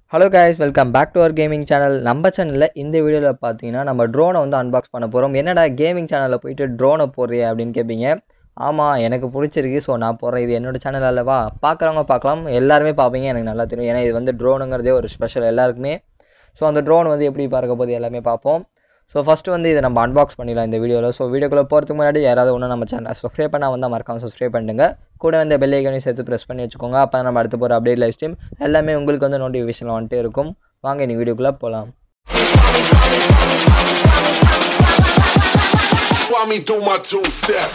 Hello guys welcome back to our gaming channel நம்ம சேனலில் இந்த வீடியோவில் பார்த்தீங்கன்னா நம்ம ட்ரோனை வந்து அன்பாக்ஸ் பண்ண போகிறோம் என்னடா கேமிங் சேனலில் போயிட்டு ட்ரோனை போடுறிய அப்படின்னு கேட்பீங்க ஆமாம் எனக்கு பிடிச்சிருக்கு ஸோ நான் போடுறேன் இது என்னோட சேனல் அல்லவா பார்க்குறவங்க பார்க்கலாம் எல்லாருமே பார்ப்பீங்க எனக்கு நல்லா தெரியும் ஏன்னா இது வந்து ட்ரோனுங்கிறதே ஒரு ஸ்பெஷல் எல்லாருக்குமே ஸோ அந்த ட்ரோன் வந்து எப்படி பார்க்க போது எல்லாமே பார்ப்போம் ஸோ ஃபஸ்ட்டு வந்து இதை நம்ம அன்பாக்ஸ் பண்ணிடலாம் இந்த வீடியோவில் ஸோ வீடியோக்குள்ளே போகிறதுக்கு முன்னாடி யாராவது ஒன்று நம்ம சேனல் சப்ஸ்கிரைப் பண்ணால் வந்தால் மறக்காம சப்ஸ்கிரைப் பண்ணுங்க கூட வந்து பெல் ஐக்கனையும் சேர்த்து ப்ரெஸ் பண்ணி வச்சுக்கோங்க அப்போ நம்ம அடுத்து போகிற அப்டேட் லைவ் ஸ்ட்ரீம் எல்லாமே உங்களுக்கு வந்து நோட்டிஃபிகேஷன் வந்துட்டே இருக்கும் வாங்க நீ வீடியோக்குள்ளே போகலாம் While me do my two step.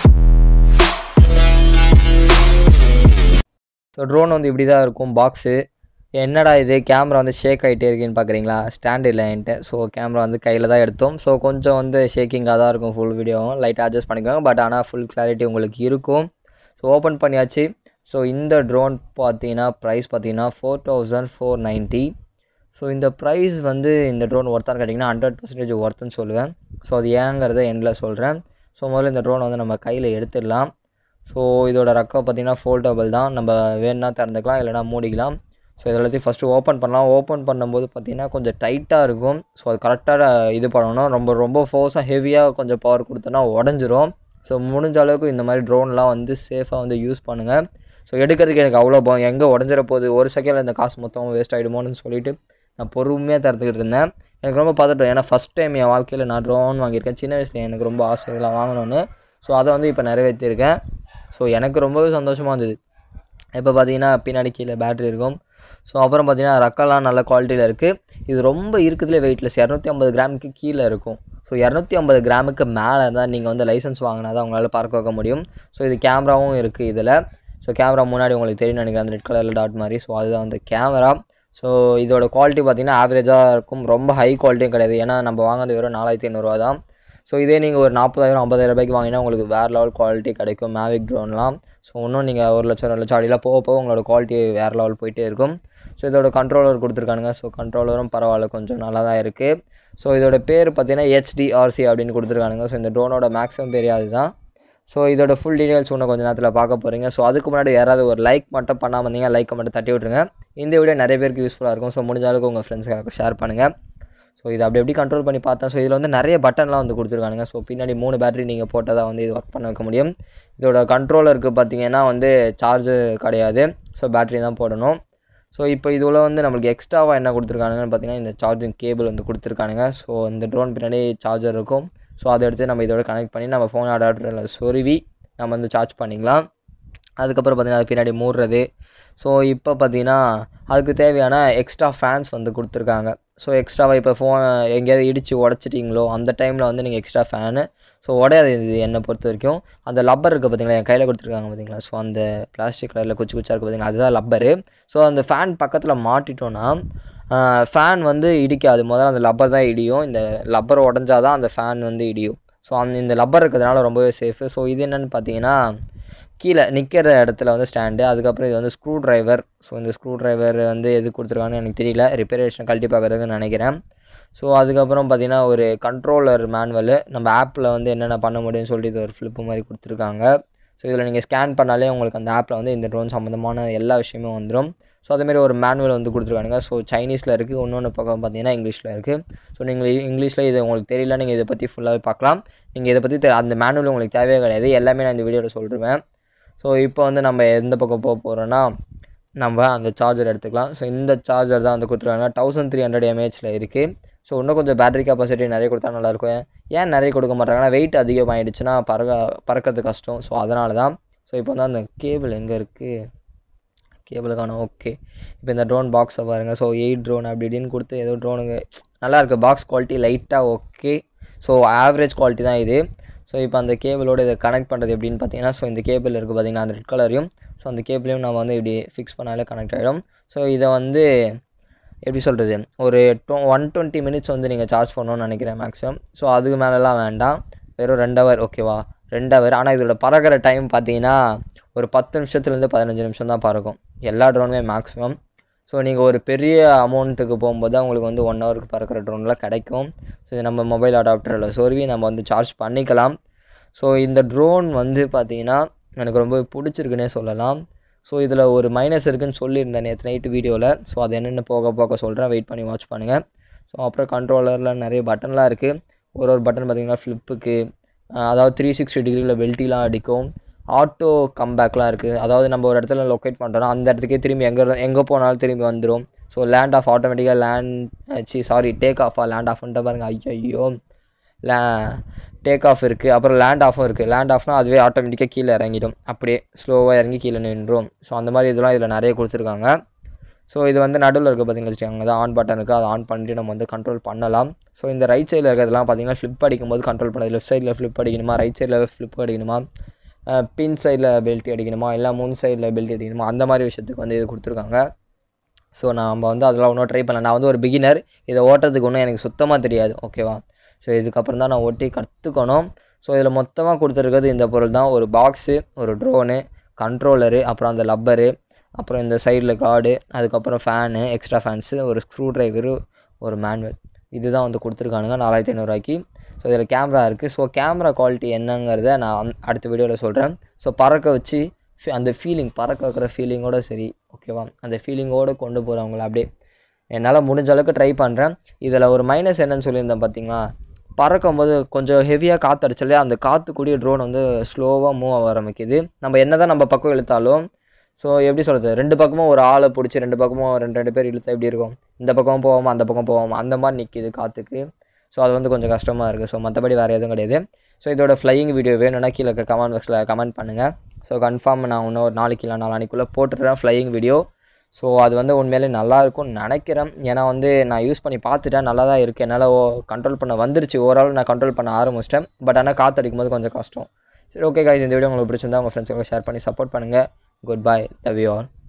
So drone வந்து இப்படி தான் இருக்கும் பாக்ஸு என்னடா இது கேமரா வந்து ஷேக் ஆகிட்டே இருக்குன்னு பார்க்குறீங்களா ஸ்டாண்ட் இல்லை என்கிட்ட ஸோ கேமரா வந்து கையில் தான் எடுத்தோம் ஸோ கொஞ்சம் வந்து ஷேக்கிங்காக தான் இருக்கும் ஃபுல் வீடியோவும் லைட்டாக அட்ஜஸ்ட் பண்ணிக்கோங்க பட் ஆனால் ஃபுல் கிளாரிட்டி உங்களுக்கு இருக்கும் ஸோ ஓப்பன் பண்ணியாச்சு ஸோ இந்த ட்ரோன் பார்த்தீங்கன்னா ப்ரைஸ் பார்த்தீங்கன்னா four thousand four ninety so இந்த ப்ரைஸ் வந்து இந்த ட்ரோன் ஒர்த்தான்னு கேட்டிங்கன்னா ஹண்ட்ரட் பர்சன்டேஜ் ஒர்த்துன்னு சொல்லுவேன் ஸோ அது ஏங்கிறத எண்டில் சொல்கிறேன் ஸோ முதல்ல இந்த ட்ரோனை வந்து நம்ம கையில் எடுத்துடலாம் ஸோ இதோட ரக்கம் பார்த்தீங்கன்னா ஃபோல்டபுள் தான் நம்ம வேணும்னா திறந்துக்கலாம் இல்லைனா மூடிக்கலாம் ஸோ இது எல்லாத்தையும் ஃபஸ்ட்டு ஓப்பன் பண்ணலாம் ஓப்பன் பண்ணும்போது பார்த்தீங்கன்னா கொஞ்சம் டைட்டாக இருக்கும் ஸோ அது கரெக்டாக இது பண்ணணும் ரொம்ப ரொம்ப ஃபோர்ஸாக ஹெவியாக கொஞ்சம் பவர் கொடுத்தோன்னா உடஞ்சிரும் ஸோ முடிஞ்ச அளவுக்கு இந்த மாதிரி ட்ரோன்லாம் வந்து சேஃபாக வந்து யூஸ் பண்ணுங்கள் ஸோ எடுக்கிறதுக்கு எனக்கு அவ்வளோ பயம் எங்கே உடஞ்சிர போகுது ஒரு செகண்டில் இந்த காசு மொத்தம் வேஸ்ட் ஆகிடுமோன்னு சொல்லிட்டு நான் பொறுமையாக திறந்துக்கிட்டு இருந்தேன் எனக்கு ரொம்ப பதட்டம் ஏன்னா ஃபஸ்ட் டைம் என் வாழ்க்கையில் நான் ட்ரோன் வாங்கியிருக்கேன் சின்ன வயசில் எனக்கு ரொம்ப ஆசை இதெல்லாம் வாங்கணும்னு ஸோ அதை வந்து இப்போ நிறைவேற்றிருக்கேன் ஸோ எனக்கு ரொம்பவே சந்தோஷமாக இருந்தது இப்போ பார்த்தீங்கன்னா பின்னாடி கீழே பேட்டரி இருக்கும் ஸோ அப்புறம் பார்த்தீங்கன்னா ரக்கெல்லாம் நல்ல குவாலிட்டியில் இருக்குது இது ரொம்ப இருக்கிறதுலே வெயிட்லெஸ் இரநூத்தி ஐம்பது கிராமுக்கு கீழே இருக்கும் ஸோ இரநூத்தி ஐம்பது கிராமுக்கு மேலே இருந்தால் நீங்கள் வந்து லைசன்ஸ் வாங்கினா தான் உங்களால் பார்க்க வைக்க முடியும் ஸோ இது கேமராவும் இருக்குது இதில் ஸோ கேமரா முன்னாடி உங்களுக்கு தெரியும் நினைக்கிறேன் அந்த ரெட் கலரில் டாட் மாதிரி ஸோ அதுதான் வந்து கேமரா ஸோ இதோட குவாலிட்டி பார்த்தீங்கன்னா ஆவரேஜாக இருக்கும் ரொம்ப ஹை குவாலிட்டியும் கிடையாது ஏன்னா நம்ம வாங்குறது வெறும் நாலாயிரத்தி ஐநூறுரூவா தான் ஸோ இதே நீங்கள் ஒரு நாற்பதாயிரம் ஐம்பதாயிரம் ரூபாய்க்கு வாங்கினா உங்களுக்கு வேறு லெவல் குவாலிட்டி கிடைக்கும் மேவிக் ட்ரோன்லாம் ஸோ இன்னும் நீங்கள் ஒரு லட்சம் ரெண்டு லட்சம் அடியில் போக போக உங்களோட குவாலிட்டி வேறு லெவல் போயிட்டே இருக்கும் ஸோ இதோட கண்ட்ரோலர் கொடுத்துருக்கானுங்க ஸோ கண்ட்ரோலரும் பரவாயில்ல கொஞ்சம் நல்லா தான் இருக்குது ஸோ இதோட பேர் பார்த்தீங்கன்னா ஹெச்டிஆர்சி அப்படின்னு கொடுத்துருக்கானுங்க ஸோ இந்த ட்ரோனோட மேக்ஸிமம் பேர் அதுதான் ஸோ இதோட ஃபுல் டீடைல்ஸ் இன்னும் கொஞ்சம் நேரத்தில் பார்க்க போகிறீங்க ஸோ அதுக்கு முன்னாடி யாராவது ஒரு லைக் மட்டும் பண்ணாமல் இருந்தீங்க லைக்கை மட்டும் தட்டி விட்ருங்க இந்த வீடியோ நிறைய பேருக்கு யூஸ்ஃபுல்லாக இருக்கும் ஸோ முடிஞ்ச அளவுக்கு உங்கள் ஃப்ரெண்ட்ஸ்க்காக ஷேர் பண்ணுங்கள் ஸோ இதை அப்படி எப்படி கண்ட்ரோல் பண்ணி பார்த்தேன் ஸோ இதில் வந்து நிறைய பட்டன்லாம் வந்து கொடுத்துருக்கானுங்க ஸோ பின்னாடி மூணு பேட்டரி நீங்கள் போட்டால் தான் வந்து இது ஒர்க் பண்ண வைக்க முடியும் இதோட கண்ட்ரோலருக்கு பார்த்தீங்கன்னா வந்து சார்ஜு கிடையாது ஸோ பேட்டரி தான் போடணும் ஸோ இப்போ இதில் வந்து நம்மளுக்கு எக்ஸ்ட்ராவாக என்ன கொடுத்துருக்கானுங்கன்னு பார்த்தீங்கன்னா இந்த சார்ஜிங் கேபிள் வந்து கொடுத்துருக்கானுங்க ஸோ இந்த ட்ரோன் பின்னாடி சார்ஜர் இருக்கும் ஸோ அதை எடுத்து நம்ம இதோட கனெக்ட் பண்ணி நம்ம ஃபோன் அடாப்டரில் சொருவி நம்ம வந்து சார்ஜ் பண்ணிக்கலாம் அதுக்கப்புறம் பார்த்தீங்கன்னா அது பின்னாடி மூடுறது ஸோ இப்போ பார்த்தீங்கன்னா அதுக்கு தேவையான எக்ஸ்ட்ரா ஃபேன்ஸ் வந்து கொடுத்துருக்காங்க ஸோ எக்ஸ்ட்ராவாக இப்போ ஃபோன் எங்கேயாவது இடித்து உடச்சிட்டிங்களோ அந்த டைமில் வந்து நீங்கள் எக்ஸ்ட்ரா ஃபேனு ஸோ உடையாது இது என்னை பொறுத்த வரைக்கும் அந்த லப்பர் இருக்குது பார்த்தீங்களா என் கையில் கொடுத்துருக்காங்க பார்த்தீங்களா ஸோ அந்த பிளாஸ்டிக் கலரில் குச்சி குச்சா இருக்குது பார்த்தீங்களா அதுதான் லப்பரு ஸோ அந்த ஃபேன் பக்கத்தில் மாட்டிட்டோன்னா ஃபேன் வந்து இடிக்காது முதல்ல அந்த லப்பர் தான் இடியும் இந்த லப்பர் உடஞ்சாதான் அந்த ஃபேன் வந்து இடியும் ஸோ அந்த இந்த லப்பர் இருக்கிறதுனால ரொம்பவே சேஃபு ஸோ இது என்னென்னு பார்த்தீங்கன்னா கீழே நிற்கிற இடத்துல வந்து ஸ்டாண்டு அதுக்கப்புறம் இது வந்து ஸ்க்ரூ ட்ரைவர் ஸோ இந்த ஸ்க்ரூ ட்ரைவர் வந்து எது கொடுத்துருக்காங்கன்னு எனக்கு தெரியல ரிப்பேரேஷன் கழட்டி பார்க்குறதுக்கு நினைக்கிறேன் ஸோ அதுக்கப்புறம் பார்த்தீங்கன்னா ஒரு கண்ட்ரோலர் மேனுவல் நம்ம ஆப்பில் வந்து என்னென்ன பண்ண முடியும்னு சொல்லிட்டு இது ஒரு ஃப்ளிப்பு மாதிரி கொடுத்துருக்காங்க ஸோ இதில் நீங்கள் ஸ்கேன் பண்ணாலே உங்களுக்கு அந்த ஆப்பில் வந்து இந்த ட்ரோன் சம்மந்தமான எல்லா விஷயமும் வந்துடும் ஸோ அதேமாரி ஒரு மேனுவல் வந்து கொடுத்துருக்கானுங்க ஸோ சைனீஸில் இருக்குது இன்னொன்று பக்கம் பார்த்தீங்கன்னா இங்கிலீஷில் இருக்குது ஸோ நீங்கள் இங்கிலீஷில் இது உங்களுக்கு தெரியல நீங்கள் இதை பற்றி ஃபுல்லாகவே பார்க்கலாம் நீங்கள் இதை பற்றி அந்த மேனுவல் உங்களுக்கு தேவையே கிடையாது எல்லாமே நான் இந்த வீடியோவில் சொல்லிடுவேன் ஸோ இப்போ வந்து நம்ம எந்த பக்கம் போக போகிறோன்னா நம்ம அந்த சார்ஜர் எடுத்துக்கலாம் ஸோ இந்த சார்ஜர் தான் வந்து கொடுத்துருக்காங்க தௌசண்ட் த்ரீ ஹண்ட்ரட் எம்ஏஹெச்சில் இருக்குது ஸோ இன்னும் கொஞ்சம் பேட்டரி கெப்பாசிட்டி நிறைய கொடுத்தா நல்லாயிருக்கும் ஏன் நிறைய கொடுக்க மாட்டாங்கன்னா வெயிட் அதிகமாகிடுச்சுன்னா பறக்க பறக்கிறது கஷ்டம் ஸோ அதனால தான் ஸோ இப்போ வந்து அந்த கேபிள் எங்கே இருக்குது கேபிளுக்கான ஓகே இப்போ இந்த ட்ரோன் பாக்ஸை பாருங்கள் ஸோ எயிட் ட்ரோன் அப்படி இப்படின்னு கொடுத்து ஏதோ ட்ரோனுங்க நல்லா இருக்குது பாக்ஸ் குவாலிட்டி லைட்டாக ஓகே ஸோ ஆவரேஜ் குவாலிட்டி தான் இது ஸோ இப்போ அந்த கேபிளோட இதை கனெக்ட் பண்ணுறது எப்படின்னு பார்த்தீங்கன்னா ஸோ இந்த கேபிள் இருக்குது பார்த்தீங்கன்னா அந்த ரெட் கலரையும் ஸோ அந்த கேபிளையும் நம்ம வந்து இப்படி ஃபிக்ஸ் பண்ணாலே கனெக்ட் ஆகிடும் ஸோ இதை வந்து எப்படி சொல்கிறது ஒரு டொ ஒன் டுவெண்ட்டி மினிட்ஸ் வந்து நீங்கள் சார்ஜ் பண்ணணும்னு நினைக்கிறேன் மேக்ஸிமம் ஸோ அதுக்கு மேலெலாம் வேண்டாம் வெறும் ரெண்டு ஹவர் ஓகேவா ரெண்டு ஹவர் ஆனால் இதோட பறக்கிற டைம் பார்த்தீங்கன்னா ஒரு பத்து நிமிஷத்துலேருந்து பதினஞ்சு நிமிஷம் தான் பறக்கும் எல்லா ட்ரோனுமே மேக்ஸிமம் ஸோ நீங்கள் ஒரு பெரிய அமௌண்ட்டுக்கு போகும்போது உங்களுக்கு வந்து ஒன் ஹவருக்கு பறக்கிற ட்ரோன்லாம் கிடைக்கும் ஸோ இது நம்ம மொபைல் அடாப்டரில் சொருவி நம்ம வந்து சார்ஜ் பண்ணிக்கலாம் ஸோ இந்த ட்ரோன் வந்து பார்த்தீங்கன்னா எனக்கு ரொம்ப பிடிச்சிருக்குன்னே சொல்லலாம் ஸோ இதில் ஒரு மைனஸ் இருக்குன்னு சொல்லியிருந்தேன் நேற்று நைட்டு வீடியோவில் ஸோ அது என்னென்னு போக போக சொல்கிறேன் வெயிட் பண்ணி வாட்ச் பண்ணுங்கள் ஸோ அப்புறம் கண்ட்ரோலரில் நிறைய பட்டன்லாம் இருக்குது ஒரு ஒரு பட்டன் பார்த்தீங்கன்னா ஃப்ளிப்புக்கு அதாவது த்ரீ சிக்ஸ்டி டிகிரியில் வெல்ட்டிலாம் அடிக்கும் ஆட்டோ கம்பேக்லாம் இருக்குது அதாவது நம்ம ஒரு இடத்துல லொக்கேட் பண்ணுறோம் அந்த இடத்துக்கே திரும்பி எங்கே எங்கே போனாலும் திரும்பி வந்துடும் ஸோ லேண்ட் ஆஃப் ஆட்டோமேட்டிக்காக லேண்ட் சி சாரி டேக் ஆஃபா லேண்ட் ஆஃப்ன்ட்டு பாருங்க ஐயோ லே டேக் ஆஃப் இருக்குது அப்புறம் லேண்ட் ஆஃபும் இருக்குது லேண்ட் ஆஃப்னா அதுவே ஆட்டோமேட்டிக்காக கீழே இறங்கிடும் அப்படியே ஸ்லோவாக இறங்கி கீழே நின்றும் ஸோ அந்த மாதிரி இதெல்லாம் இதில் நிறைய கொடுத்துருக்காங்க ஸோ இது வந்து நடுவில் இருக்க பார்த்தீங்கன்னா வச்சுக்கோங்க அதான் ஆன் பட்டன் இருக்குது அதை ஆன் பண்ணிட்டு நம்ம வந்து கண்ட்ரோல் பண்ணலாம் ஸோ இந்த ரைட் சைடில் இருக்கிறதுலாம் பார்த்தீங்கன்னா ஃப்ளிப் அடிக்கும்போது கண்ட்ரோல் பண்ணது லெஃப்ட் சைடில் ஃப்ளிப் அடிக்கணுமா ரைட் சைடில் ஃப்ளிப் அடிக்கணுமா பின் சைடில் பெல்ட் அடிக்கணுமா இல்லை மூணு சைடில் பெல்ட் அடிக்கணுமா அந்த மாதிரி விஷயத்துக்கு வந்து இது கொடுத்துருக்காங்க ஸோ நம்ம வந்து அதெல்லாம் ஒன்றும் ட்ரை பண்ணல நான் வந்து ஒரு பிகினர் இதை ஓட்டுறதுக்கு ஒன்றும் எனக்கு சுத்தமாக தெரியாது ஓகேவா ஸோ இதுக்கப்புறம் தான் நான் ஓட்டி கற்றுக்கணும் ஸோ இதில் மொத்தமாக கொடுத்துருக்கிறது இந்த பொருள் தான் ஒரு பாக்ஸு ஒரு ட்ரோனு கண்ட்ரோலரு அப்புறம் அந்த லப்பரு அப்புறம் இந்த சைடில் கார்டு அதுக்கப்புறம் ஃபேனு எக்ஸ்ட்ரா ஃபேன்ஸு ஒரு ஸ்க்ரூ ட்ரைவரு ஒரு மேனுவல் இதுதான் வந்து கொடுத்துருக்கானுங்க நாலாயிரத்தி ஐநூறுரூவாய்க்கு ஸோ இதில் கேமரா இருக்குது ஸோ கேமரா குவாலிட்டி என்னங்கிறத நான் அந்- அடுத்த வீடியோவில் சொல்கிறேன் ஸோ பறக்க வச்சு ஃபி- அந்த ஃபீலிங் பறக்க வைக்கிற ஃபீலிங்கோட சரி ஓகேவா அந்த ஃபீலிங்கோடு கொண்டு போகிறவங்கள அப்படியே என்னால் முடிஞ்ச அளவுக்கு ட்ரை பண்ணுறேன் இதில் ஒரு மைனஸ் என்னன்னு சொல்லியிருந்தேன் பார்த்தீங்களா பறக்கும்போது கொஞ்சம் ஹெவியாக காற்று அடிச்சாலே அந்த காற்று கூடிய ட்ரோன் வந்து ஸ்லோவாக மூவ் ஆக ஆரம்பிக்குது நம்ம என்ன தான் நம்ம பக்கம் இழுத்தாலும் ஸோ எப்படி சொல்கிறது ரெண்டு பக்கமும் ஒரு ஆளை பிடிச்சி ரெண்டு பக்கமும் ரெண்டு ரெண்டு பேர் இழுத்தா எப்படி இருக்கும் இந்த பக்கம் போவோமா அந்த பக்கம் போவோமா அந்த மாதிரி நிற்கிது காற்றுக்கு ஸோ அது வந்து கொஞ்சம் கஷ்டமாக இருக்குது ஸோ மற்றபடி வேறு எதுவும் கிடையாது ஸோ இதோட ஃப்ளையிங் வீடியோ வேணும்னா கீழே கமெண்ட் பாக்ஸில் கமெண்ட் பண்ணுங்கள் ஸோ கன்ஃபார்ம் நான் இன்னும் ஒரு நாளைக்கு இல்லை நாளானிக்குள்ளே போட்டுடுறேன் ஃப்ளையிங் வீடியோ ஸோ அது வந்து உண்மையிலே நல்லா இருக்கும்னு நினைக்கிறேன் ஏன்னா வந்து நான் யூஸ் பண்ணி பார்த்துட்டேன் நல்லா தான் இருக்குது என்னால் ஓ கண்ட்ரோல் பண்ண வந்துருச்சு ஓவரால் நான் கண்ட்ரோல் பண்ண ஆரம்பிச்சிட்டேன் பட் ஆனால் காற்று அடிக்கும் போது கொஞ்சம் கஷ்டம் சரி ஓகே guys இந்த வீடியோ உங்களுக்கு பிடிச்சிருந்தா உங்கள் ஃப்ரெண்ட்ஸுக்கு ஷேர் பண்ணி சப்போர்ட் பண்ணுங்கள் good bye love you all